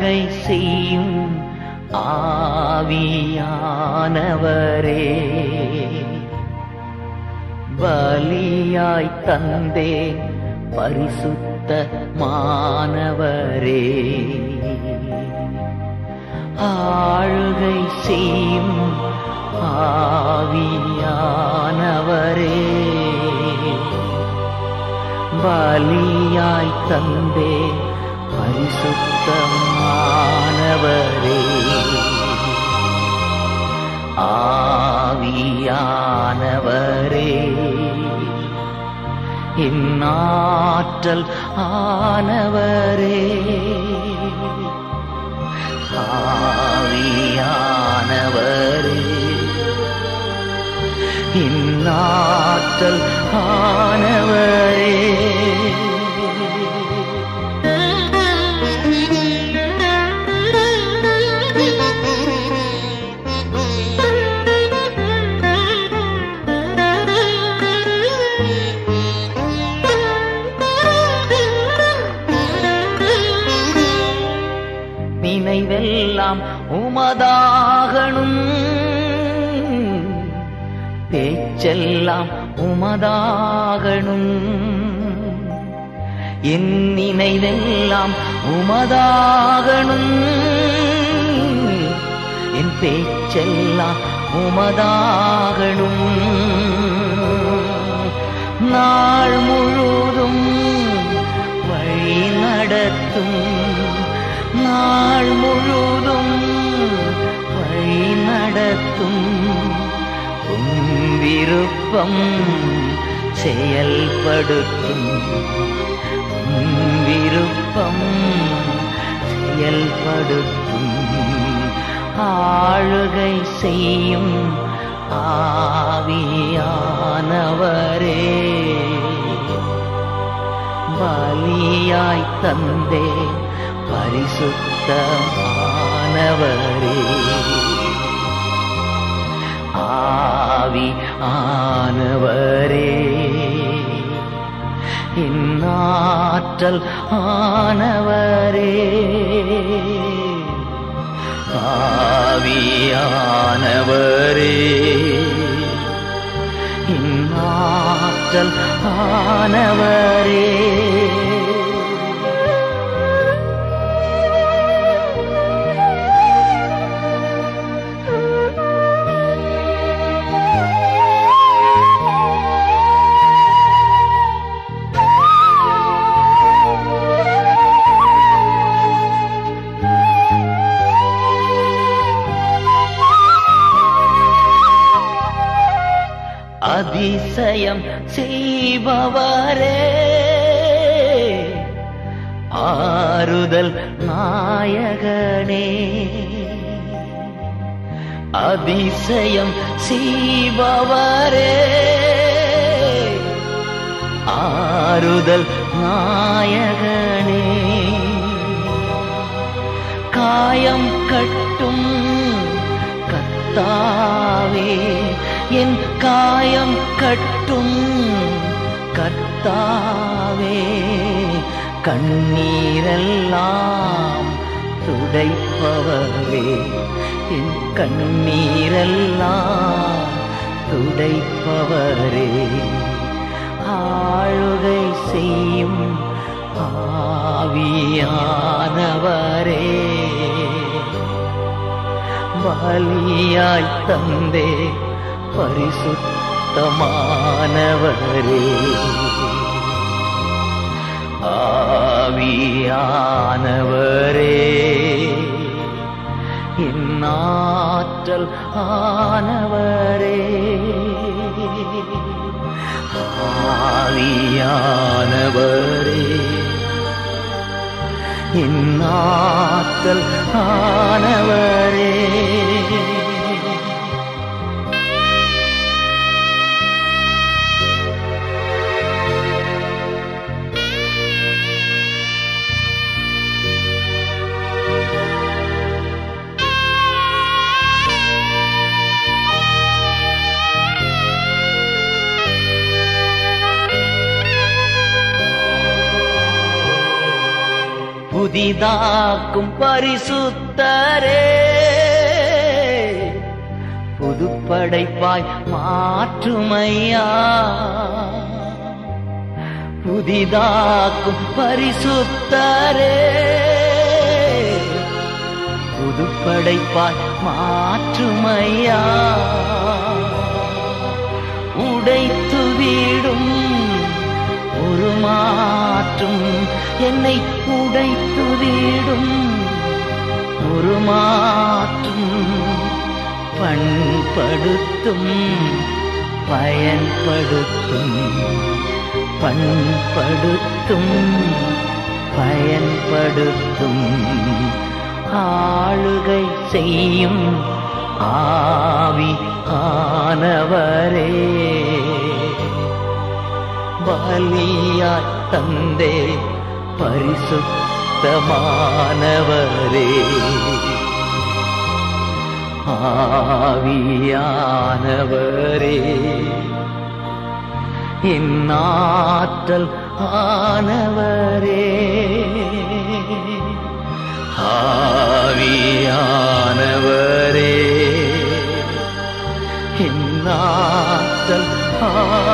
ஆளுகை செய்யும் ஆவியானவரே பலியாய் தந்தே பரிசுத்த மாணவரே ஆளுகை செய்யும் ஆவியானவரே பலியாய் தந்தே பரிசுத்தமானவரே ஆவியானவரே இந்நாற்றல் ஆனவரே ஆவியானவரே இந்நாற்றல் ஆனவரே நினைவெல்லாம் உமதாகணும் பேச்செல்லாம் உமதாகணும் என் நினைவெல்லாம் உமதாகணும் என் பேச்செல்லாம் உமதாகணும் நாள் முழுதும் வழி நடத்தும் நாள் முழுதும் வழி நடத்தும் உம் விருப்பம் செயல்படுத்தும் உம் விருப்பம் செயல்படுத்தும் ஆளுகை செய்யும் ஆவியானவரே பலியாய் தந்தே பரிசுத்தமானவரே ஆவி ஆனவரே இந்நாற்றல் ஆனவரே ஆவியானவரே இந்நாற்றல் ஆனவரே அதிசயம் செய்பவரே ஆறுதல் நாயகனே அதிசயம் செய்பவரே ஆறுதல் நாயகனே காயம் கட்டும் கத்தாவே என் காயம் கட்டும் கர்த்தாவே கண்ணீரெல்லாம் துடைப்பவரே என் கண்ணீரெல்லாம் துடைப்பவரே ஆளுகை செய்யும் ஆவியானவரே பலியாய் தந்தே பரிசுத்தமானவரே ஆவியானவரே இந்நாற்றல் ஆனவரே ஆவியானவரே இந்நாற்றல் ஆனவரே புதிதாக்கும் பரிசுத்தரே புதுப்படைப்பாய் மாற்றுமையா புதிதாக்கும் பரிசுத்தரே புதுப்படைப்பாய் மாற்றுமையா உடைத்து வீடும் ஒரு மாற்றும் என்னை உடைத்து வீடும் ஒரு மாற்றும் பண்படுத்தும் பயன்படுத்தும் பண்படுத்தும் பயன்படுத்தும் ஆளுகை செய்யும் ஆவி ஆனவரே பலியாய் தந்தே பரிசுத்தமானவரே ஆவியானவரே என் ஆற்றல் ஆனவரே ஆவியானவரே என் ஆற்றல் ஆனவரே